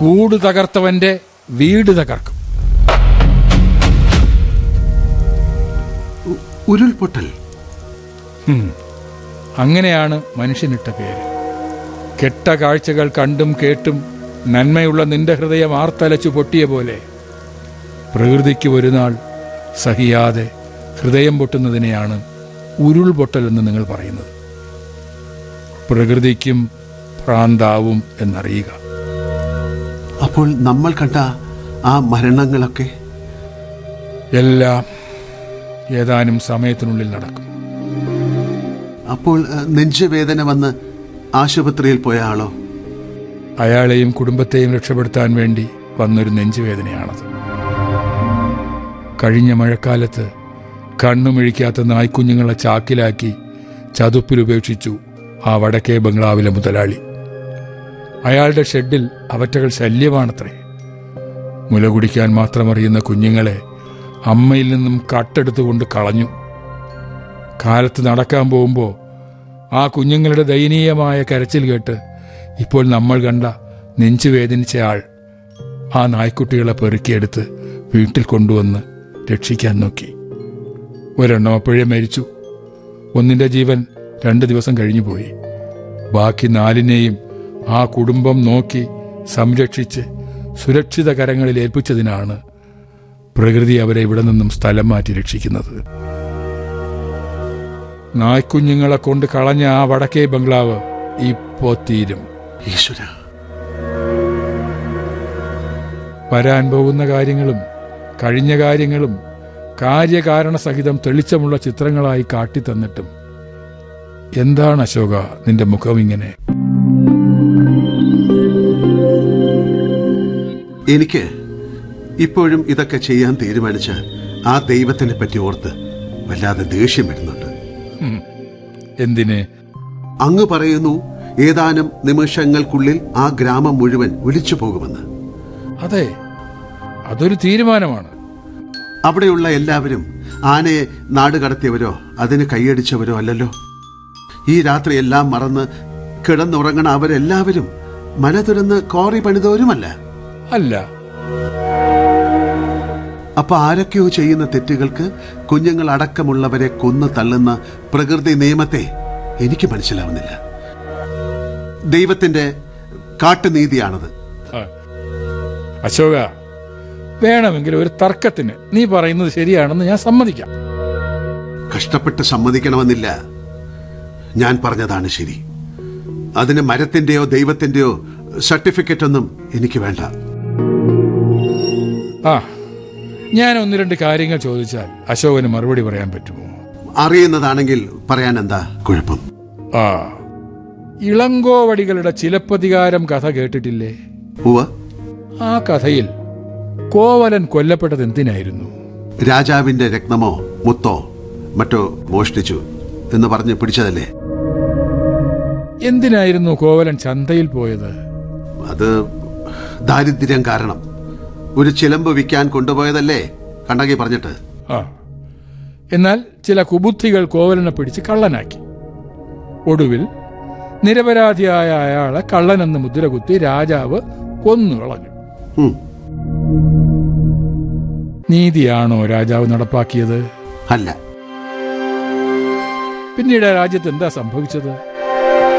കൂട് തകർത്തവന്റെ വീട് തകർക്കും ഉ- ഉരുൾപൊട്ടൽ ഹും. അങ്ങനെയാണ് മനുഷ്യനിട്ട പേര് കെട്ട കാഴ്ചകൾ കണ്ടും കേട്ടും നന്മയുള്ള നിന്റെ ഹൃദയം ആർത്തലച്ചു പൊട്ടിയ പോലെ പ്രകൃതിക്ക് ഒരു നാൾ സഹിയാതെ ഹൃദയം പൊട്ടുന്നതിനെയാണ് ഉരുൾപൊട്ടൽ എന്ന് നിങ്ങൾ പറയുന്നത് പ്രകൃതിക്കും ഭ്രാന്താവും എന്നറിയുക അപ്പോൾ നമ്മൾ കണ്ട ആ മരണങ്ങളൊക്കെ എല്ലാം ഏതാനും സമയത്തിനുള്ളിൽ നടക്കും അപ്പോൾ അഹ്, നെഞ്ചുവേദന വന്ന് ആശുപത്രിയിൽ പോയ ആളോ അയാളെയും കുടുംബത്തെയും രക്ഷപ്പെടുത്താൻ വേണ്ടി വന്നൊരു നെഞ്ചുവേദനയാണത് കഴിഞ്ഞ മഴക്കാലത്ത് കണ്ണുമിഴിക്കാത്ത നായ്ക്കുഞ്ഞുങ്ങളെ ചാക്കിലാക്കി ചതുപ്പിലുപേക്ഷിച്ചു ആ വടക്കേ ബംഗ്ലാവിലെ മുതലാളി അയാളുടെ ഷെഡിൽ അവറ്റകൾ ശല്യമാണത്രേ മുല കുടിക്കാൻ മാത്രമറിയുന്ന കുഞ്ഞുങ്ങളെ അമ്മയിൽ നിന്നും കട്ടെടുത്തുകൊണ്ട് കളഞ്ഞു കാലത്ത് നടക്കാൻ പോകുമ്പോൾ ആ കുഞ്ഞുങ്ങളുടെ ദയനീയമായ കരച്ചിൽ കേട്ട് ഇപ്പോൾ നമ്മൾ കണ്ട നെഞ്ചു വേദനിച്ച ആൾ ആ നായ്ക്കുട്ടികളെ പെറുക്കിയെടുത്ത് വീട്ടിൽ കൊണ്ടുവന്ന് രക്ഷിക്കാൻ നോക്കി ഒരെണ്ണം അപ്പോഴേ മരിച്ചു ഒന്നിന്റെ ജീവൻ രണ്ട് ദിവസം കഴിഞ്ഞു പോയി ബാക്കി നാലിനെയും ആ കുടുംബം നോക്കി സംരക്ഷിച്ച് സുരക്ഷിത കരങ്ങളിൽ ഏൽപ്പിച്ചതിനാണ് പ്രകൃതി അവരെ ഇവിടെ നിന്നും സ്ഥലം മാറ്റി രക്ഷിക്കുന്നത് നായ്ക്കുഞ്ഞുങ്ങളെ കൊണ്ട് കളഞ്ഞ ആ വടക്കേ ബംഗ്ലാവ് ഇപ്പോ തീരും ഈശ്വര വരാൻ പോകുന്ന കാര്യങ്ങളും കഴിഞ്ഞ കാര്യങ്ങളും കാര്യകാരണ സഹിതം തെളിച്ചമുള്ള ചിത്രങ്ങളായി കാട്ടിത്തന്നിട്ടും എന്താണ് അശോക നിന്റെ മുഖം ഇങ്ങനെ എനിക്ക് ഇപ്പോഴും ഇതൊക്കെ ചെയ്യാൻ തീരുമാനിച്ച ആ ദൈവത്തിനെ പറ്റി ഓർത്ത് വല്ലാതെ ദേഷ്യം വരുന്നുണ്ട് ഹും. എന്തിന് അങ്ങ് പറയുന്നു ഏതാനും നിമിഷങ്ങൾക്കുള്ളിൽ ആ ഗ്രാമം മുഴുവൻ ഒലിച്ചു പോകുമെന്ന് അതെ അതൊരു തീരുമാനമാണ് അവിടെയുള്ള എല്ലാവരും ആനയെ നാട് കടത്തിയവരോ അതിന് കൈയടിച്ചവരോ അല്ലല്ലോ ഈ രാത്രി എല്ലാം മറന്ന് കിടന്നുറങ്ങണ അവരെല്ലാവരും മല തുരന്ന് കോറി പണിതവരുമല്ല അല്ല അപ്പൊ ആരൊക്കെയോ ചെയ്യുന്ന തെറ്റുകൾക്ക് കുഞ്ഞുങ്ങൾ അടക്കമുള്ളവരെ കൊന്നു തള്ളുന്ന പ്രകൃതി നിയമത്തെ എനിക്ക് മനസ്സിലാവുന്നില്ല ദൈവത്തിന്റെ കാട്ടുനീതിയാണത് ആ. അശോക വേണമെങ്കിൽ ഒരു തർക്കത്തിന് നീ പറയുന്നത് ശരിയാണെന്ന് ഞാൻ സമ്മതിക്കാം കഷ്ടപ്പെട്ട് സമ്മതിക്കണമെന്നില്ല ഞാൻ പറഞ്ഞതാണ് ശരി അതിന് മരത്തിന്റെയോ ദൈവത്തിന്റെയോ സർട്ടിഫിക്കറ്റ് ഒന്നും എനിക്ക് വേണ്ട ആ ഞാൻ ഒന്ന് രണ്ട് കാര്യങ്ങൾ ചോദിച്ചാൽ അശോകന് മറുപടി പറയാൻ പറ്റുമോ അറിയുന്നതാണെങ്കിൽ പറയാൻ എന്താ കുഴപ്പം ആ ഇളങ്കോവടികളുടെ ചിലപ്പതികാരം കഥ കേട്ടിട്ടില്ലേ ഉവ ആ കഥയിൽ കോവലൻ കൊല്ലപ്പെട്ടത് എന്തിനായിരുന്നു രാജാവിന്റെ രത്നമോ മുത്തോ മറ്റോ മോഷ്ടിച്ചു എന്ന് പറഞ്ഞ് പിടിച്ചതല്ലേ എന്തിനായിരുന്നു കോവലൻ ചന്തയിൽ പോയത് അത് ദാരിദ്ര്യം കാരണം ഒരു ചിലമ്പ് വിൽക്കാൻ കൊണ്ടുപോയതല്ലേ കണ്ടകി പറഞ്ഞിട്ട് ആ എന്നാൽ ചില കുബുദ്ധികൾ കോവലനെ പിടിച്ച് കള്ളനാക്കി ഒടുവിൽ നിരപരാധിയായ അയാളെ കള്ളനെന്ന് മുദ്രകുത്തി രാജാവ് കൊന്നു കളഞ്ഞു ഉം, നീതിയാണോ രാജാവ് നടപ്പാക്കിയത് അല്ല പിന്നീട് ആ രാജ്യത്ത് എന്താ സംഭവിച്ചത്